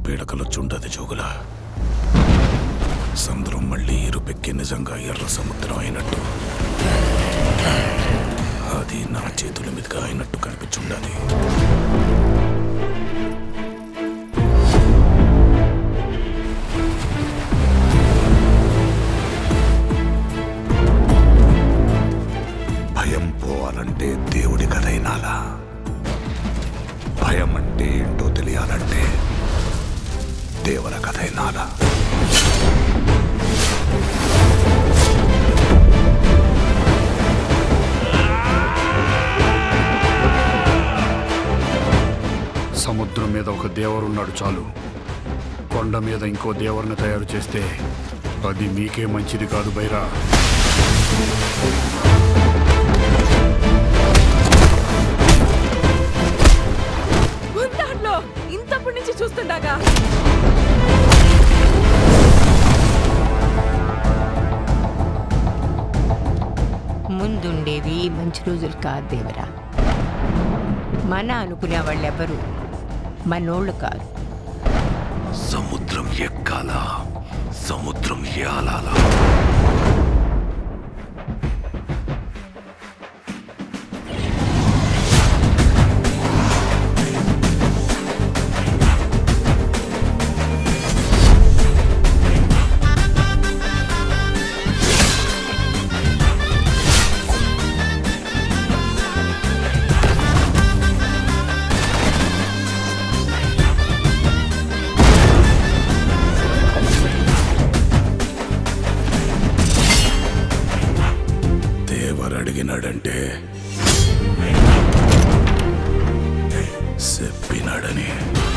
పీడకలొచ్చుండదు జోగుల సముద్రం మళ్ళీ ఇరుపెక్కి నిజంగా ఎర్ర సముద్రం అయినట్టు అది నా చేతుల మీదుగా అయినట్టు కనిపించుండది భయం పోవాలంటే దేవుడి కథైనాలా భయం అంటే ఏంటో తెలియాలంటే దేవర కథైనాలా సముద్రం మీద ఒక దేవరున్నాడు చాలు కొండ మీద ఇంకో దేవరిని తయారు చేస్తే అది మీకే మంచిది కాదు బైరా దాంట్లో ఇంతప్పటి నుంచి చూస్తుండగా ముందుండేవి మంచి రోజులు కాదు దేవరా మన అనుకునే వాళ్ళెవరు మనోళ్ళు కాదు సముద్రం ఎక్కాల సముద్రం ఏలాల దేవర్ అడిగినాడంటే చెప్పినాడని